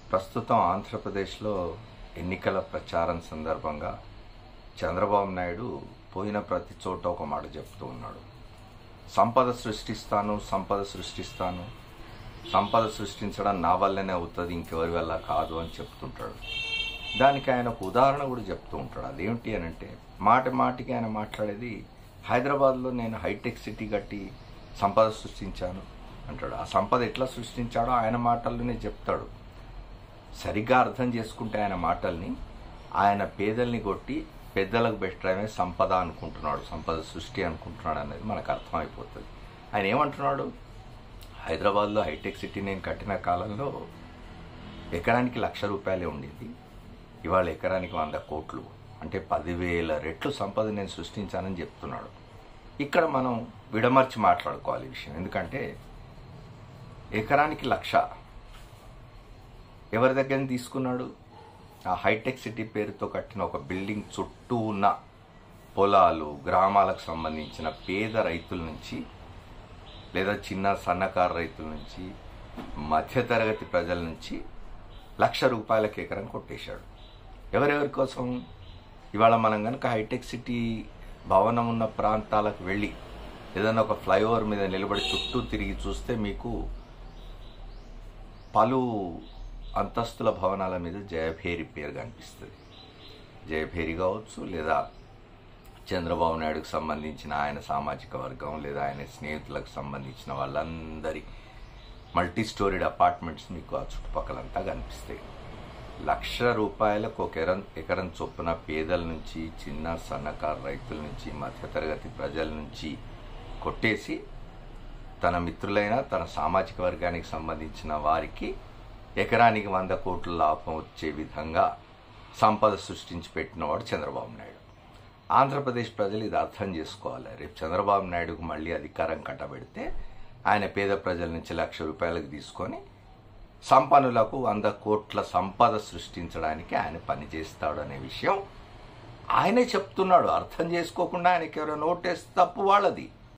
ప్రస్తుతం ఆంధ్రప్రదేశ్లో ఎన్నికల ప్రచారం సందర్భంగా చంద్రబాబు నాయుడు పోయిన ప్రతి చోట ఒక మాట చెప్తూ ఉన్నాడు సంపద సృష్టిస్తాను సంపద సృష్టిస్తాను సంపద సృష్టించడం నా వల్లనే అవుతుంది ఇంకెవరి వల్ల కాదు అని చెప్తుంటాడు దానికి ఆయన ఒక ఉదాహరణ కూడా చెప్తూ ఉంటాడు అదేమిటి అని అంటే మాటి మాటికి ఆయన మాట్లాడేది హైదరాబాద్లో నేను హైటెక్ సిటీ కట్టి సంపద సృష్టించాను అంటాడు ఆ సంపద ఎట్లా సృష్టించాడో ఆయన మాటల్లోనే చెప్తాడు సరిగ్గా అర్థం చేసుకుంటే ఆయన మాటల్ని ఆయన పేదల్ని కొట్టి పెద్దలకు పెట్టడమే సంపద అనుకుంటున్నాడు సంపద సృష్టి అనుకుంటున్నాడు అనేది మనకు అర్థమైపోతుంది ఆయన ఏమంటున్నాడు హైదరాబాద్లో హైటెక్ సిటీ నేను కట్టిన కాలంలో ఎకరానికి లక్ష రూపాయలే ఉండేది ఇవాళ ఎకరానికి వంద కోట్లు అంటే పదివేల రెట్లు సంపద నేను సృష్టించానని చెప్తున్నాడు ఇక్కడ మనం విడమర్చి మాట్లాడుకోవాలి ఈ విషయం ఎందుకంటే ఎకరానికి లక్ష ఎవరి దగ్గర తీసుకున్నాడు ఆ హైటెక్ సిటీ పేరుతో కట్టిన ఒక బిల్డింగ్ చుట్టూ ఉన్న పొలాలు గ్రామాలకు సంబంధించిన పేద రైతుల నుంచి లేదా చిన్న సన్నకారు రైతుల నుంచి మధ్యతరగతి ప్రజల నుంచి లక్ష రూపాయలకి ఎకరం కొట్టేశాడు ఎవరెవరి కోసం ఇవాళ మనం కనుక హైటెక్ సిటీ భవనం ఉన్న ప్రాంతాలకు వెళ్ళి ఏదైనా ఒక ఫ్లైఓవర్ మీద నిలబడి చుట్టూ తిరిగి చూస్తే మీకు పలు అంతస్తుల భవనాల మీద జయభేరి పేరు కనిపిస్తుంది జయభేరి కావచ్చు లేదా చంద్రబాబు నాయుడుకు సంబంధించిన ఆయన సామాజిక వర్గం లేదా ఆయన స్నేహితులకు సంబంధించిన వాళ్ళందరి మల్టీ స్టోరీడ్ అపార్ట్మెంట్స్ మీకు ఆ చుట్టుపక్కలంతా కనిపిస్తాయి లక్ష రూపాయలకు ఒక ఎకరం ఎకరం చొప్పున పేదల నుంచి చిన్న సన్నకారు రైతుల నుంచి మధ్యతరగతి ప్రజల నుంచి కొట్టేసి తన మిత్రులైన తన సామాజిక వర్గానికి సంబంధించిన వారికి ఎకరానికి వంద కోట్ల లాభం వచ్చే విధంగా సంపద సృష్టించి పెట్టినవాడు చంద్రబాబు నాయుడు ఆంధ్రప్రదేశ్ ప్రజలు ఇది అర్థం చేసుకోవాలి రేపు చంద్రబాబు నాయుడుకు మళ్ళీ అధికారం కట్టబెడితే ఆయన పేద ప్రజల నుంచి లక్ష రూపాయలకు తీసుకొని సంపన్నులకు వంద కోట్ల సంపద సృష్టించడానికి ఆయన పనిచేస్తాడు అనే విషయం ఆయనే చెప్తున్నాడు అర్థం చేసుకోకుండా ఆయనకి ఎవరైనా నోటేస్తే తప్పు వాళ్ళది